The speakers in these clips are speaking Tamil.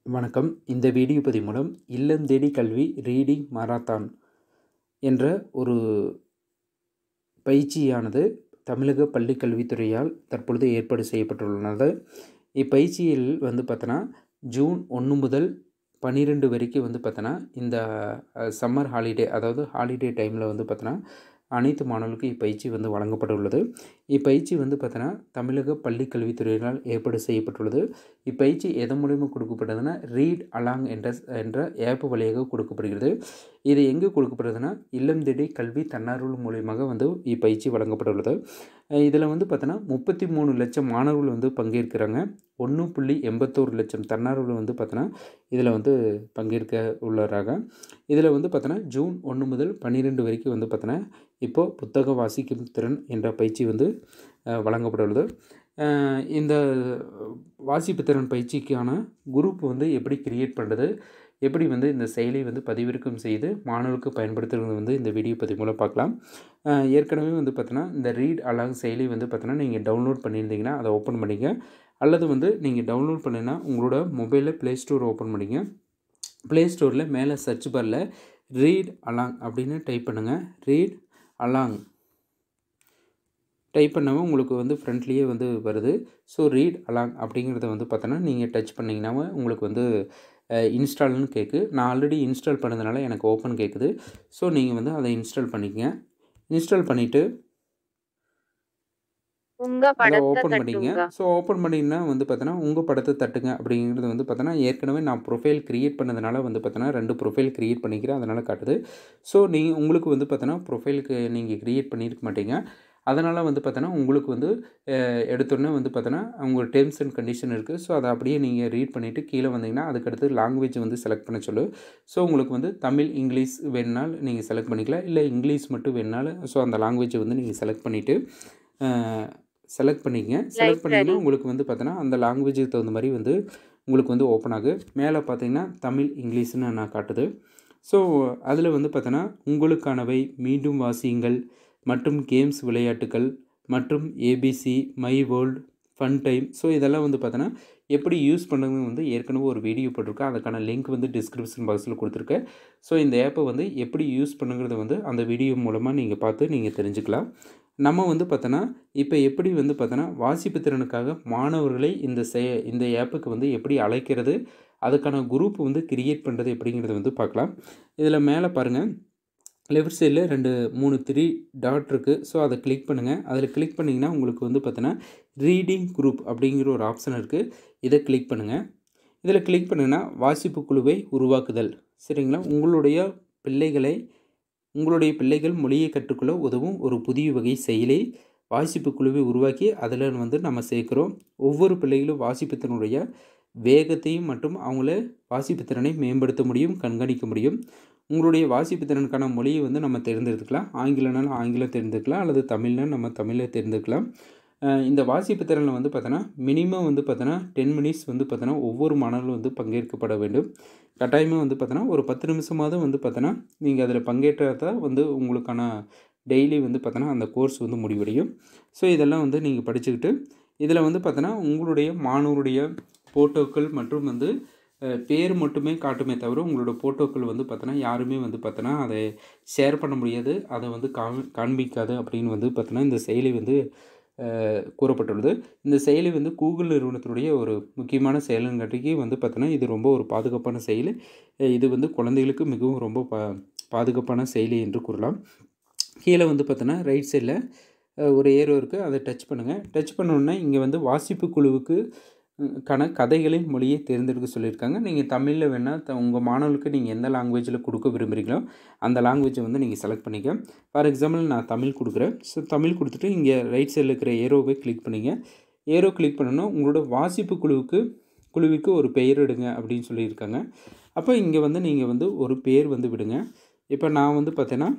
வணக்கம் இந்த வீடியோ பதிவு மூலம் இல்லம் தேடி கல்வி ரீடிங் மாரத்தான் என்ற ஒரு பயிற்சியானது தமிழக பள்ளிக் கல்வித்துறையால் தற்பொழுது ஏற்பாடு செய்யப்பட்டுள்ளது இப்பயிற்சியில் வந்து பார்த்தோன்னா ஜூன் ஒன்று முதல் பன்னிரெண்டு வரைக்கும் வந்து பார்த்தோன்னா இந்த சம்மர் ஹாலிடே அதாவது ஹாலிடே டைமில் வந்து பார்த்தோன்னா அனைத்து மாணவர்களுக்கும் இப்பயிற்சி வந்து வழங்கப்பட உள்ளது இப்பயிற்சி வந்து பார்த்தோன்னா தமிழக பள்ளிக் கல்வித்துறையினால் ஏற்பாடு செய்யப்பட்டுள்ளது இப்பயிற்சி எதன் மூலிமா கொடுக்கப்படுதுன்னா ரீட் அலாங் என்ற என்ற ஆப் வழியாக கொடுக்கப்படுகிறது இது எங்கே கொடுக்கப்படுதுன்னா இல்லம் தேடி கல்வி தன்னார்வல் மூலியமாக வந்து இப்பயிற்சி வழங்கப்பட்டுள்ளது இதில் வந்து பார்த்தோன்னா முப்பத்தி மூணு லட்சம் மாணவர்கள் வந்து பங்கேற்கிறாங்க ஒன்று புள்ளி எண்பத்தோரு லட்சம் தன்னார்வல் வந்து பார்த்தோன்னா இதில் வந்து பங்கேற்க உள்ளாராக இதில் வந்து பார்த்தோன்னா ஜூன் ஒன்று முதல் பன்னிரெண்டு வரைக்கும் வந்து பார்த்தோன்னா இப்போது புத்தக வாசிக்கும் திறன் என்ற பயிற்சி வந்து வழங்கப்பட்டுள்ளது இந்த வாசிப்பு திறன் பயிற்சிக்கான குரூப் வந்து எப்படி கிரியேட் பண்ணுறது எப்படி வந்து இந்த செயலை வந்து பதிவிறக்கம் செய்து மாணவர்களுக்கு பயன்படுத்துறது வந்து இந்த வீடியோ பதிவு மூலம் பார்க்கலாம் ஏற்கனவே வந்து பார்த்தோன்னா இந்த ரீட் அலாங் செயலி வந்து பார்த்தோன்னா நீங்கள் டவுன்லோட் பண்ணியிருந்தீங்கன்னா அதை ஓப்பன் பண்ணிங்க அல்லது வந்து நீங்கள் டவுன்லோட் பண்ணினா உங்களோட மொபைலில் ப்ளே ஸ்டோர் ஓப்பன் பண்ணிங்க ப்ளே ஸ்டோரில் மேலே சர்ச் பாரில் ரீட் அலாங் அப்படின்னு டைப் பண்ணுங்கள் ரீட் அலாங் டைப் பண்ணவும் உங்களுக்கு வந்து ஃப்ரண்ட்லேயே வந்து வருது ஸோ ரீட் அலாங் அப்படிங்கிறத வந்து பார்த்தோன்னா நீங்கள் டச் பண்ணிங்கன்னா உங்களுக்கு வந்து இன்ஸ்டால்னு கேட்கு நான் ஆல்ரெடி இன்ஸ்டால் பண்ணதுனால எனக்கு ஓப்பன் கேட்குது ஸோ நீங்கள் வந்து அதை இன்ஸ்டால் பண்ணிக்கங்க இன்ஸ்டால் பண்ணிவிட்டு உங்க அதை படத்தை ஓப்பன் பண்ணிங்க தட்டுங்க ஸோ ஓப்பன் பண்ணிங்கன்னா வந்து பார்த்தோன்னா உங்கள் படத்தை தட்டுங்க அப்படிங்கிறது வந்து பார்த்தோன்னா ஏற்கனவே நான் ப்ரொஃபைல் க்ரியேட் பண்ணதுனால வந்து பார்த்தோன்னா ரெண்டு ப்ரொஃபைல் க்ரியேட் பண்ணிக்கிறேன் அதனால் காட்டுது ஸோ நீங்கள் உங்களுக்கு வந்து பார்த்தோன்னா ப்ரொஃபைலுக்கு நீங்கள் க்ரியேட் பண்ணியிருக்க மாட்டீங்க அதனால் வந்து பார்த்தோன்னா உங்களுக்கு வந்து எடுத்தோடனே வந்து பார்த்தோன்னா அவங்க டேர்ம்ஸ் அண்ட் கண்டிஷன் இருக்குது ஸோ அதை அப்படியே நீங்கள் ரீட் பண்ணிவிட்டு கீழே வந்தீங்கன்னா அதுக்கடுத்து லாங்குவேஜ் வந்து செலக்ட் பண்ண சொல்லு ஸோ உங்களுக்கு வந்து தமிழ் இங்கிலீஷ் வேணுனால் நீங்கள் செலக்ட் பண்ணிக்கலாம் இல்லை இங்கிலீஷ் மட்டும் வேணுனாலும் ஸோ அந்த லாங்குவேஜை வந்து நீங்கள் செலக்ட் பண்ணிவிட்டு செலக்ட் பண்ணிக்கங்க செலக்ட் பண்ணிங்கன்னா உங்களுக்கு வந்து பார்த்தோன்னா அந்த லாங்குவேஜுக்கு தகுந்த மாதிரி வந்து உங்களுக்கு வந்து ஓப்பன் ஆகு மேலே பார்த்தீங்கன்னா தமிழ் இங்கிலீஷ்னு நான் காட்டுது ஸோ அதில் வந்து பார்த்தோன்னா உங்களுக்கானவை மீண்டும் வாசியுங்கள் மற்றும் கேம்ஸ் விளையாட்டுகள் மற்றும் A B C my world fun time so இதெல்லாம் வந்து பார்த்தோன்னா எப்படி யூஸ் பண்ணுறது வந்து ஏற்கனவே ஒரு வீடியோ போட்டிருக்கேன் அதுக்கான லிங்க் வந்து டிஸ்கிரிப்ஷன் பாக்ஸில் கொடுத்துருக்கேன் ஸோ இந்த ஆப்பை வந்து எப்படி யூஸ் பண்ணுங்கிறத வந்து அந்த வீடியோ மூலமாக நீங்கள் பார்த்து நீங்கள் தெரிஞ்சுக்கலாம் நம்ம வந்து பார்த்தோன்னா இப்போ எப்படி வந்து பார்த்தோன்னா வாசிப்பு திறனுக்காக மாணவர்களை இந்த செ இந்த ஆப்புக்கு வந்து எப்படி அழைக்கிறது அதுக்கான குரூப் வந்து கிரியேட் பண்ணுறது எப்படிங்கிறத வந்து பார்க்கலாம் இதில் மேலே பாருங்கள் லெஃப்ட் சைடில் ரெண்டு மூணு த்ரீ டாட் இருக்குது ஸோ அதை கிளிக் பண்ணுங்கள் அதில் கிளிக் பண்ணிங்கன்னா உங்களுக்கு வந்து பார்த்தோன்னா ரீடிங் குரூப் அப்படிங்கிற ஒரு ஆப்ஷன் இருக்குது இதை கிளிக் பண்ணுங்கள் இதில் கிளிக் பண்ணுங்கன்னா வாசிப்பு குழுவை உருவாக்குதல் சரிங்களா உங்களுடைய பிள்ளைகளை உங்களுடைய பிள்ளைகள் மொழியை கற்றுக்கொள்ள உதவும் ஒரு புதிய வகை செயலை வாசிப்பு குழுவை உருவாக்கி அதில் வந்து நம்ம சேர்க்குறோம் ஒவ்வொரு பிள்ளைகளும் வாசிப்புத்திறனுடைய வேகத்தையும் மற்றும் அவங்கள வாசிப்பு திறனை மேம்படுத்த முடியும் கண்காணிக்க முடியும் உங்களுடைய வாசிப்பு திறனுக்கான மொழியை வந்து நம்ம தேர்ந்தெடுத்துக்கலாம் ஆங்கிலனாலும் ஆங்கிலம் தேர்ந்தெடுக்கலாம் அல்லது தமிழ்னா நம்ம தமிழை தேர்ந்தெடுக்கலாம் இந்த வாசிப்பு திறனில் வந்து பார்த்தோன்னா மினிமம் வந்து பார்த்தோன்னா டென் மினிட்ஸ் வந்து பார்த்தோன்னா ஒவ்வொரு மாணவர்களும் வந்து பங்கேற்கப்பட வேண்டும் கட்டாயமாக வந்து பார்த்தோன்னா ஒரு பத்து நிமிஷமாவது வந்து பார்த்தோன்னா நீங்கள் அதில் பங்கேற்றதான் வந்து உங்களுக்கான டெய்லி வந்து பார்த்தோன்னா அந்த கோர்ஸ் வந்து முடிவடையும் ஸோ இதெல்லாம் வந்து நீங்கள் படிச்சுக்கிட்டு இதில் வந்து பார்த்தோன்னா உங்களுடைய மாணவருடைய ஃபோட்டோக்கள் மற்றும் வந்து பேர் மட்டுமே காட்டுமே தவிர உங்களோட ஃபோட்டோக்கள் வந்து பார்த்தோன்னா யாருமே வந்து பார்த்தோன்னா அதை ஷேர் பண்ண முடியாது அதை வந்து காமி காண்பிக்காது அப்படின்னு வந்து பார்த்தோன்னா இந்த செயலி வந்து கூறப்பட்டுள்ளது இந்த செயலி வந்து கூகுள் நிறுவனத்தினுடைய ஒரு முக்கியமான செயலுங்காட்டிக்கு வந்து பார்த்தோன்னா இது ரொம்ப ஒரு பாதுகாப்பான செயல் இது வந்து குழந்தைகளுக்கு மிகவும் ரொம்ப பா பாதுகாப்பான செயலி என்று கூறலாம் கீழே வந்து பார்த்தோன்னா ரைட் சைடில் ஒரு ஏரோ இருக்குது அதை டச் பண்ணுங்கள் டச் பண்ணோன்னே இங்கே வந்து வாசிப்பு குழுவுக்கு கான கதைகளின் மொழியை தேர்ந்தெடுக்க சொல்லியிருக்காங்க நீங்கள் தமிழில் வேணால் த உங்கள் மாணவர்களுக்கு நீங்கள் எந்த லாங்குவேஜில் கொடுக்க விரும்புகிறீங்களோ அந்த லாங்குவேஜை வந்து நீங்கள் செலக்ட் பண்ணிக்க ஃபார் எக்ஸாம்பிள் நான் தமிழ் கொடுக்குறேன் ஸோ தமிழ் கொடுத்துட்டு இங்கே ரைட் சைடில் இருக்கிற ஏரோவை கிளிக் பண்ணிங்க ஏரோ கிளிக் பண்ணணும் உங்களோட வாசிப்பு குழுவுக்கு குழுவுக்கு ஒரு பெயர் எடுங்க அப்படின்னு சொல்லியிருக்காங்க அப்போ இங்கே வந்து நீங்கள் வந்து ஒரு பேர் வந்து விடுங்க இப்போ நான் வந்து பார்த்தேன்னா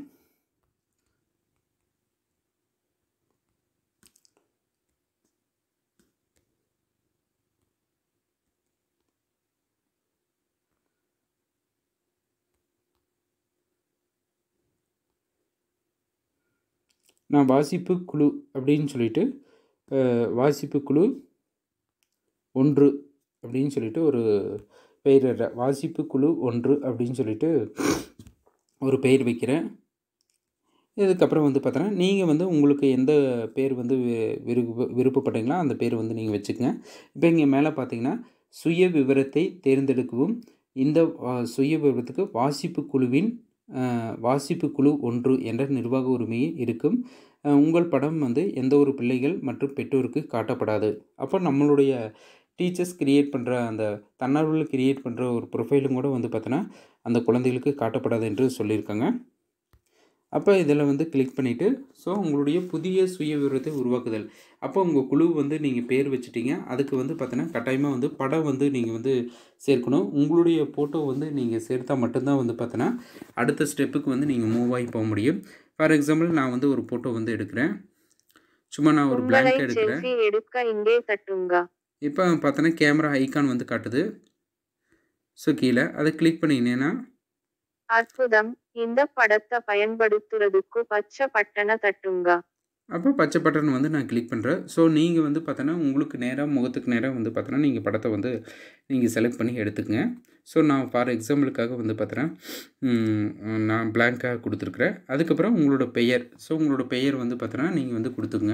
நான் வாசிப்பு குழு அப்படின்னு சொல்லிட்டு வாசிப்பு குழு ஒன்று அப்படின்னு சொல்லிட்டு ஒரு பெயரிடுறேன் வாசிப்பு குழு ஒன்று அப்படின்னு சொல்லிட்டு ஒரு பெயர் வைக்கிறேன் இதுக்கப்புறம் வந்து பார்த்தோன்னா நீங்கள் வந்து உங்களுக்கு எந்த பேர் வந்து வி- விருப்ப விருப்பப்பட்டீங்களோ அந்த பேர் வந்து நீங்கள் வச்சுக்கங்க இப்போ இங்கே மேலே பார்த்தீங்கன்னா சுய விவரத்தை தேர்ந்தெடுக்கவும் இந்த வா- சுய விவரத்துக்கு வாசிப்பு குழுவின் அஹ், வாசிப்பு குழு ஒன்று என்ற நிர்வாக உரிமை இருக்கும் அஹ், உங்கள் படம் வந்து எந்த ஒரு பிள்ளைகள் மற்றும் பெற்றோருக்கு காட்டப்படாது அப்போ நம்மளுடைய டீச்சர்ஸ் கிரியேட் பண்ணுற அந்த தன்னார்வல் கிரியேட் பண்ணுற ஒரு ப்ரொஃபைலும் கூட வந்து பார்த்தோன்னா அந்த குழந்தைகளுக்கு காட்டப்படாது என்று சொல்லியிருக்காங்க அப்போ இதில் வந்து கிளிக் பண்ணிவிட்டு ஸோ உங்களுடைய புதிய சுய விவரத்தை உருவாக்குதல் அப்போ உங்கள் குழு வந்து நீங்கள் பேர் வச்சுட்டீங்க அதுக்கு வந்து பார்த்தீங்கன்னா கட்டாயமாக வந்து படம் வந்து நீங்கள் வந்து சேர்க்கணும் உங்களுடைய ஃபோட்டோ வந்து நீங்கள் சேர்த்தா மட்டும்தான் வந்து பார்த்தீங்கன்னா அடுத்த ஸ்டெப்புக்கு வந்து நீங்கள் மூவ் ஆகி போக முடியும் ஃபார் எக்ஸாம்பிள் நான் வந்து ஒரு ஃபோட்டோ வந்து எடுக்கிறேன் சும்மா நான் ஒரு உங்களை blank எடுக்கிறேன் செல்ஃபி எடுக்க இங்கே தட்டுங்க இப்போ பார்த்தோன்னா கேமரா ஐகான் வந்து காட்டுது ஸோ கீழே அதை கிளிக் பண்ணிங்கன்னா அற்புதம் இந்த படத்தை பயன்படுத்துறதுக்கு பச்சை பட்டனை தட்டுங்க அப்போ பச்சை பட்டன் வந்து நான் கிளிக் பண்ணுறேன் ஸோ நீங்கள் வந்து பார்த்தோன்னா உங்களுக்கு நேராக முகத்துக்கு நேராக வந்து பார்த்தோன்னா நீங்கள் படத்தை வந்து நீங்கள் செலக்ட் பண்ணி எடுத்துக்கங்க ஸோ நான் ஃபார் எக்ஸாம்பிளுக்காக வந்து பார்த்தோன்னா ம், நான் blank-ஆ கொடுத்துருக்குறேன் அதுக்கப்புறம் உங்களோட பெயர் ஸோ உங்களோட பெயர் வந்து பார்த்தோன்னா நீங்கள் வந்து கொடுத்துங்க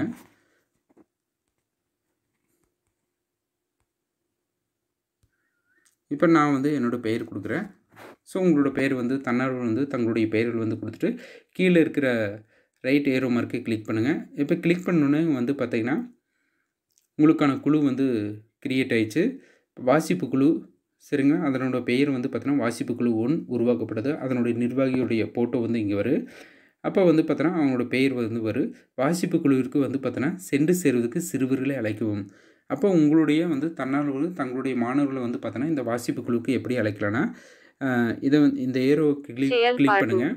இப்போ நான் வந்து என்னோடய பெயர் கொடுக்குறேன் ஸோ உங்களோட பெயர் வந்து தன்னார்வ வந்து தங்களுடைய பெயர்கள் வந்து கொடுத்துட்டு கீழே இருக்கிற ரைட் ஏரோ மார்க்கை கிளிக் பண்ணுங்கள் இப்போ கிளிக் பண்ணோன்னே வந்து பார்த்தீங்கன்னா உங்களுக்கான குழு வந்து கிரியேட் ஆயிடுச்சு வாசிப்பு குழு சரிங்க அதனோட பெயர் வந்து பார்த்தீங்கன்னா வாசிப்பு குழு ஒன் உருவாக்கப்படுது அதனுடைய நிர்வாகியுடைய ஃபோட்டோ வந்து இங்கே வரும் அப்போ வந்து பார்த்தோன்னா அவங்களோட பெயர் வந்து வரும் வாசிப்பு குழுவிற்கு வந்து பார்த்தோன்னா சென்று சேருவதற்கு சிறுவர்களை அழைக்கவும் அப்போ உங்களுடைய வந்து தன்னார்வலர்கள் தங்களுடைய மாணவர்களை வந்து பார்த்தோன்னா இந்த வாசிப்பு குழுவுக்கு எப்படி அழைக்கலாம்னா அஹ், இதை வந்து இந்த ஏரோ கிளிக் கிளிக் செயல்பாடு. பண்ணுங்கள்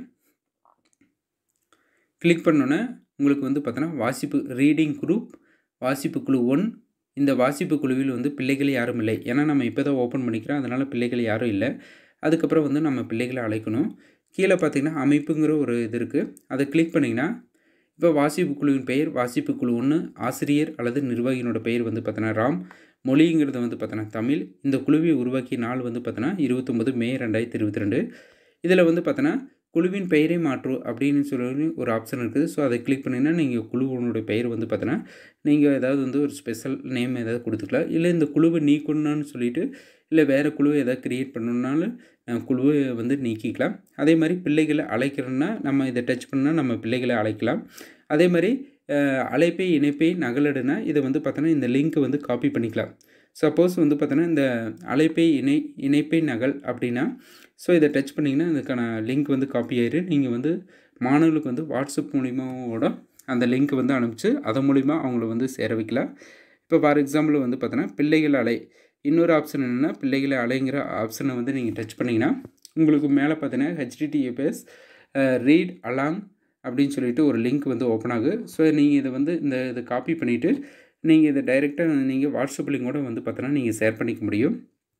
கிளிக் பண்ணோன்னே உங்களுக்கு வந்து பார்த்தோன்னா வாசிப்பு ரீடிங் குரூப் வாசிப்பு குழு ஒன் இந்த வாசிப்பு குழுவில் வந்து பிள்ளைகள் யாரும் இல்லை ஏன்னா நம்ம இப்போ தான் ஓப்பன் பண்ணிக்கிறோம் அதனால் பிள்ளைகள் யாரும் இல்லை அதுக்கப்புறம் வந்து நம்ம பிள்ளைகளை அழைக்கணும் கீழே பார்த்தீங்கன்னா அமைப்புங்கிற ஒரு இது இருக்குது அதை கிளிக் பண்ணிங்கன்னா இப்போ வாசிப்பு குழுவின் பெயர் வாசிப்பு குழு ஒன்று ஆசிரியர் அல்லது நிர்வாகியினோட பெயர் வந்து பார்த்தோன்னா ராம் மொழிங்கிறது வந்து பார்த்தோன்னா தமிழ் இந்த குழுவை உருவாக்கிய நாள் வந்து பார்த்தோன்னா இருபத்தொம்பது மே ரெண்டாயிரத்தி இருபத்தி ரெண்டு இதில் வந்து பார்த்தோன்னா குழுவின் பெயரை மாற்று அப்படின்னு சொல்லி ஒரு ஆப்ஷன் இருக்குது ஸோ அதை கிளிக் பண்ணிங்கன்னா நீங்கள் குழுவினுடைய பெயர் வந்து பார்த்தோன்னா நீங்கள் ஏதாவது வந்து ஒரு ஸ்பெஷல் நேம் ஏதாவது கொடுத்துக்கலாம் இல்லை இந்த குழுவை நீக்கணும்னு சொல்லிட்டு இல்லை வேறு குழுவை ஏதாவது க்ரியேட் பண்ணணுன்னாலும் அஹ், குழுவை வந்து நீக்கிக்கலாம் அதே மாதிரி பிள்ளைகளை அழைக்கிறோன்னா நம்ம இதை டச் பண்ணால் நம்ம பிள்ளைகளை அழைக்கலாம் அதே மாதிரி அஹ், அழைப்பை இணைப்பை நகலடுனா இதை வந்து பார்த்தோன்னா இந்த லிங்க்கை வந்து காப்பி பண்ணிக்கலாம் சப்போஸ் வந்து பார்த்தோன்னா இந்த அழைப்பை இணை இணைப்பை நகல் அப்படின்னா ஸோ இதை டச் பண்ணிங்கன்னா இதுக்கான லிங்க் வந்து காப்பி ஆயிரு நீங்கள் வந்து மாணவர்களுக்கு வந்து வாட்ஸ்அப் மூலிமாவோட அந்த லிங்க் வந்து அனுப்பிச்சு அதன் மூலிமா அவங்கள வந்து சேர வைக்கலாம் இப்போ ஃபார் எக்ஸாம்பிள் வந்து பார்த்தோன்னா பிள்ளைகள் அலை இன்னொரு ஆப்ஷன் என்னென்னா பிள்ளைகளை அலைங்கிற ஆப்ஷனை வந்து நீங்கள் டச் பண்ணிங்கன்னா உங்களுக்கு மேலே பார்த்தீங்கன்னா ஹெச்டிடிஎஃப்எஸ் ரீட் அலாங் அப்படின்னு சொல்லிட்டு ஒரு லிங்க் வந்து ஓப்பன் ஆகும் ஸோ நீங்கள் இதை வந்து இந்த இதை காப்பி பண்ணிவிட்டு நீங்கள் இதை டைரெக்டாக நீங்கள் வாட்ஸ்அப் லிங்கோட வந்து பார்த்தோன்னா நீங்கள் ஷேர் பண்ணிக்க முடியும்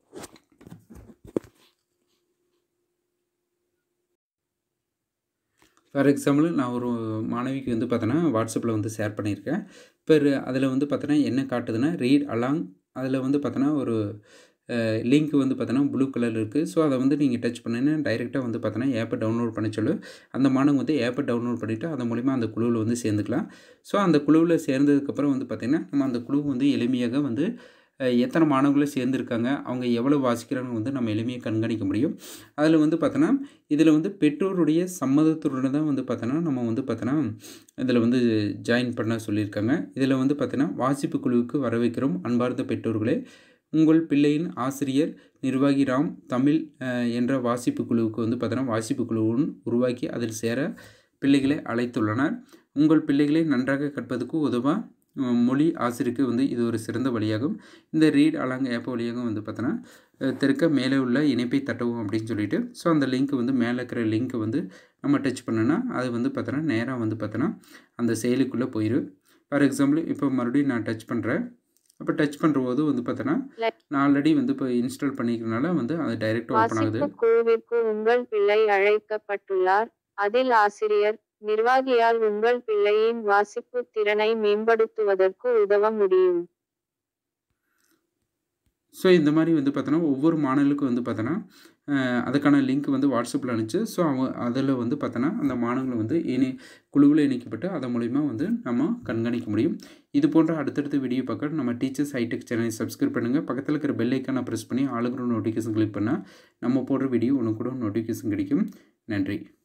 ஃபார் எக்ஸாம்பிள் நான் ஒரு மாணவிக்கு வந்து பார்த்தோன்னா வாட்ஸ்அப்பில் வந்து ஷேர் பண்ணியிருக்கேன் இப்போ அதில் வந்து பார்த்தோன்னா என்ன காட்டுதுன்னா ரீட் அலாங் அதில் வந்து பார்த்தோன்னா ஒரு லிங்க் வந்து பார்த்தோன்னா ப்ளூ கலரில் இருக்குது ஸோ அதை வந்து நீங்கள் டச் பண்ணினா டைரெக்டாக வந்து பார்த்தோன்னா ஆப்பை டவுன்லோட் பண்ண சொல்லு அந்த மாணவங்க வந்து ஆப்பை டவுன்லோட் பண்ணிவிட்டு அதன் மூலிமா அந்த குழுவில் வந்து சேர்ந்துக்கலாம் ஸோ அந்த குழுவில் சேர்ந்ததுக்கப்புறம் வந்து பார்த்திங்கன்னா நம்ம அந்த குழு வந்து எளிமையாக வந்து அஹ், எத்தனை மாணவர்கள் சேர்ந்துருக்காங்க அவங்க எவ்வளோ வாசிக்கிறாங்க வந்து நம்ம எளிமையாக கண்காணிக்க முடியும் அதில் வந்து பார்த்தோன்னா இதில் வந்து பெற்றோருடைய சம்மதத்துடன் தான் வந்து பார்த்தோன்னா நம்ம வந்து பார்த்தோன்னா இதில் வந்து ஜாயின் பண்ண சொல்லியிருக்காங்க இதில் வந்து பார்த்தோன்னா வாசிப்பு குழுவுக்கு வரவேற்கிறோம் அன்பார்ந்த பெற்றோர்களே உங்கள் பிள்ளையின் ஆசிரியர் நிர்வாகி ராம் தமிழ் அஹ், என்ற வாசிப்பு குழுவுக்கு வந்து பார்த்தோன்னா வாசிப்பு குழுவும் உருவாக்கி அதில் சேர பிள்ளைகளை அழைத்துள்ளனர் உங்கள் பிள்ளைகளை நன்றாக கற்பதற்கு உதவ அஹ், மொழி ஆசிரியருக்கு வந்து இது ஒரு சிறந்த வழியாகும் இந்த ரீட் அலாங் ஆப் வழியாக வந்து பார்த்தோன்னா அஹ், தெற்க மேலே உள்ள இணைப்பை தட்டவும் அப்படின்னு சொல்லிட்டு ஸோ அந்த லிங்க் வந்து மேலே இருக்கிற லிங்க்கை வந்து நம்ம டச் பண்ணோன்னா அது வந்து பார்த்தோன்னா நேராக வந்து பார்த்தோன்னா அந்த செயலுக்குள்ளே போயிடும் ஃபார் எக்ஸாம்பிள் இப்போ மறுபடியும் நான் டச் பண்ணுறேன் அப்போ டச் பண்ணுற போது வந்து பார்த்தோன்னா நான் ஆல்ரெடி வந்து இப்போ இன்ஸ்டால் பண்ணிக்கிறனால வந்து அது டைரெக்டாக ஓப்பன் ஆகுது வாசிப்பு குழுவிற்கு உங்கள் பிள்ளை அழைக்கப்பட்டுள்ளார் அதில் ஆசிரியர் நிர்வாகியால் உங்கள் பிள்ளையின் வாசிப்பு திறனை மேம்படுத்துவதற்கு உதவ முடியும் ஸோ இந்த மாதிரி வந்து பார்த்தோன்னா ஒவ்வொரு மாணவர்களுக்கும் வந்து பார்த்தோன்னா அஹ், அதுக்கான லிங்க் வந்து வாட்ஸ்அப்பில் அனுப்பிச்சு ஸோ அவங்க அதில் வந்து பார்த்தோன்னா அந்த மாணவர்களை வந்து இணை குழுவில் இணைக்கப்பட்டு அதன் மூலிமா வந்து நம்ம கண்காணிக்க முடியும் இது போன்ற அடுத்தடுத்த வீடியோ பார்க்க நம்ம டீச்சர்ஸ் ஹைடெக் சேனலை சப்ஸ்கிரைப் பண்ணுங்கள் பக்கத்தில் இருக்கிற பெல் ஐக்கானை ப்ரெஸ் பண்ணி ஆளுங்கிற நோட்டிஃபிகேஷன் கிளிக் பண்ணால் நம்ம போடுற வீடியோ உனக்கு கூட நோட்டிஃபிகேஷன் கிடைக்கும் நன்றி